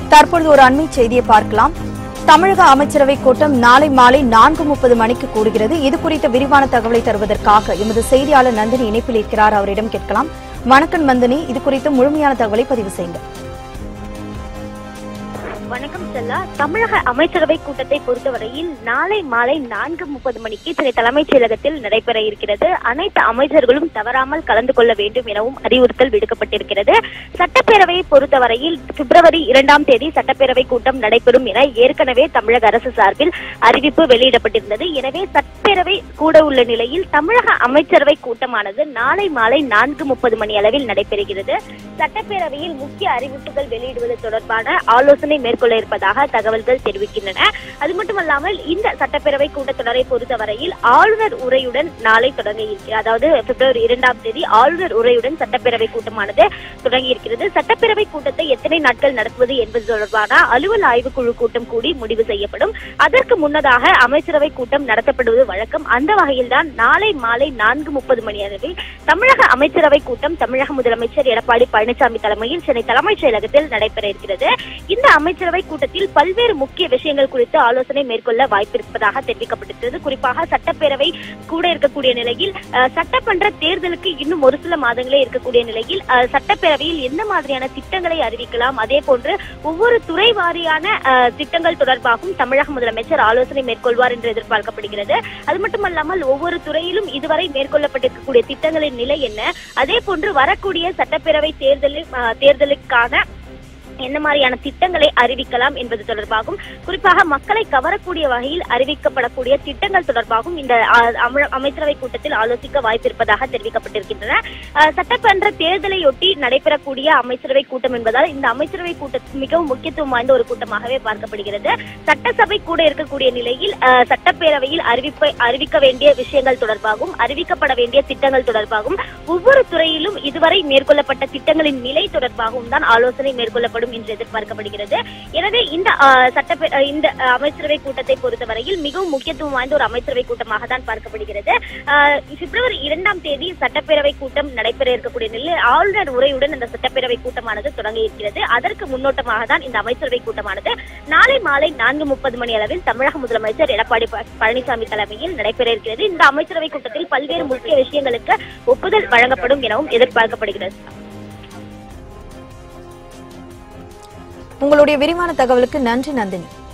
தற்பொழுது ஒரு அண்மை செய்தியை பார்க்கலாம் தமிழக அமைச்சரவை கூட்டம் நாளை மாலை நான்கு முப்பது மணிக்கு கூடுகிறது இது குறித்த விரிவான தகவலை தருவதற்காக எமது செய்தியாளர் நந்தினி இணைப்பில் இருக்கிறார் அவரிடம் கேட்கலாம் வணக்கம் நந்தினி இது குறித்த முழுமையான தகவலை பதிவு செய்யுங்க வணக்கம் செல்லா தமிழக அமைச்சரவை கூட்டத்தை பொறுத்தவரையில் நாளை மாலை நான்கு முப்பது மணிக்கு சென்னை தலைமைச் செயலகத்தில் நடைபெற இருக்கிறது அனைத்து அமைச்சர்களும் தவறாமல் கலந்து கொள்ள வேண்டும் எனவும் அறிவுறுத்தல் விடுக்கப்பட்டிருக்கிறது சட்டப்பேரவையை பொறுத்தவரையில் பிப்ரவரி இரண்டாம் தேதி சட்டப்பேரவை கூட்டம் நடைபெறும் என ஏற்கனவே தமிழக அரசு சார்பில் அறிவிப்பு வெளியிடப்பட்டிருந்தது எனவே சட்டப்பேரவை கூட உள்ள நிலையில் தமிழக அமைச்சரவை கூட்டமானது நாளை மாலை நான்கு முப்பது மணி அளவில் நடைபெறுகிறது சட்டப்பேரவையில் முக்கிய அறிவிப்புகள் வெளியிடுவது தொடர்பான ஆலோசனை மேற்கொள்ள இருப்பதாக தகவல்கள் தெரிவிக்கின்றன அது மட்டுமல்லாமல் இந்த சட்டப்பேரவை கூட்டத்தொடரை பொறுத்தவரையில் ஆளுநர் உரையுடன் நாளை தொடங்க இருக்கிறது அதாவது பிப்ரவரி இரண்டாம் தேதி ஆளுநர் உரையுடன் சட்டப்பேரவை கூட்டமானது தொடங்கி இருக்கிறது சட்டப்பேரவை கூட்டத்தை எத்தனை நாட்கள் நடத்துவது என்பது தொடர்பான அலுவல் ஆய்வுக்குழு கூட்டம் கூடி முடிவு செய்யப்படும் அதற்கு முன்னதாக அமைச்சரவை கூட்டம் நடத்தப்படுவது வழக்கம் அந்த வகையில்தான் நாளை மாலை நான்கு முப்பது மணி அளவில் தமிழக அமைச்சரவை கூட்டம் தமிழக முதலமைச்சர் எடப்பாடி பழனிசாமி தலைமையில் சென்னை தலைமைச் செயலகத்தில் நடைபெற இருக்கிறது இந்த அமைச்சரவை கூட்டத்தில் பல்வேறு முக்கிய விஷயங்கள் குறித்து ஆலோசனை மேற்கொள்ள வாய்ப்பிருப்பதாக தெரிவிக்கப்பட்டிருக்கிறது குறிப்பாக சட்டப்பேரவை கூட இருக்கக்கூடிய நிலையில் அஹ், சட்டமன்ற தேர்தலுக்கு இன்னும் ஒரு சில மாதங்களே இருக்கக்கூடிய நிலையில் அஹ், சட்டப்பேரவையில் எந்த மாதிரியான திட்டங்களை அறிவிக்கலாம் அதே போன்று ஒவ்வொரு துறை வாரியான அஹ், திட்டங்கள் தொடர்பாகவும் தமிழக முதலமைச்சர் ஆலோசனை மேற்கொள்வார் என்று எதிர்பார்க்கப்படுகிறது அது மட்டுமல்லாமல் ஒவ்வொரு துறையிலும் இதுவரை மேற்கொள்ளப்பட்டிருக்கக்கூடிய திட்டங்களின் நிலை என்ன அதே போன்று வரக்கூடிய சட்டப்பேரவை தேர்தலில் அஹ், தேர்தலுக்கான என்ன மாதிரியான திட்டங்களை அறிவிக்கலாம் என்பது தொடர்பாகவும் குறிப்பாக மக்களை கவரக்கூடிய வகையில் அறிவிக்கப்படக்கூடிய திட்டங்கள் தொடர்பாகவும் இந்த அஹ், அம- அமைச்சரவை கூட்டத்தில் ஆலோசிக்க வாய்ப்பிருப்பதாக தெரிவிக்கப்பட்டிருக்கின்றன அஹ், சட்டமன்ற தேர்தலையொட்டி நடைபெறக்கூடிய அமைச்சரவை கூட்டம் என்பதால் இந்த அமைச்சரவை கூட்டம் மிகவும் முக்கியத்துவம் வாய்ந்த ஒரு கூட்டமாகவே பார்க்கப்படுகிறது சட்டசபை கூட இருக்கக்கூடிய நிலையில் அஹ், சட்டப்பேரவையில் அறிவிப்பை அறிவிக்க வேண்டிய விஷயங்கள் தொடர்பாகவும் அறிவிக்கப்பட வேண்டிய திட்டங்கள் தொடர்பாகவும் ஒவ்வொரு துறையிலும் இதுவரை மேற்கொள்ளப்பட்ட திட்டங்களின் நிலை தொடர்பாகவும் தான் ஆலோசனை மேற்கொள்ளப்படும் என்று எதிர்பார்க்கப்படுகிறது எனவே இந்த அஹ், சட்டப்பே அஹ், இந்த அஹ், அமைச்சரவை கூட்டத்தை பொறுத்தவரையில் மிகவும் முக்கியத்துவம் வாய்ந்த ஒரு அமைச்சரவை கூட்டமாக தான் பார்க்கப்படுகிறது அஹ், பிப்ரவரி இரண்டாம் தேதி சட்டப்பேரவை கூட்டம் நடைபெற இருக்கக்கூடிய நிலையில் ஆளுநர் உரையுடன் இந்த சட்டப்பேரவை கூட்டமானது தொடங்க இருக்கிறது அதற்கு முன்னோட்டமாக தான் இந்த அமைச்சரவை கூட்டமானது நாளை மாலை நான்கு முப்பது மணி அளவில் தமிழக முதலமைச்சர் எடப்பாடி ப- பழனிசாமி தலைமையில் நடைபெற இருக்கிறது இந்த அமைச்சரவை கூட்டத்தில் பல்வேறு முக்கிய விஷயங்களுக்கு ஒப்புதல் வழங்கப்படும் எனவும் எதிர்பார்க்கப்படுகிறது உங்களுடைய விரிவான தகவலுக்கு நன்றி நந்தினி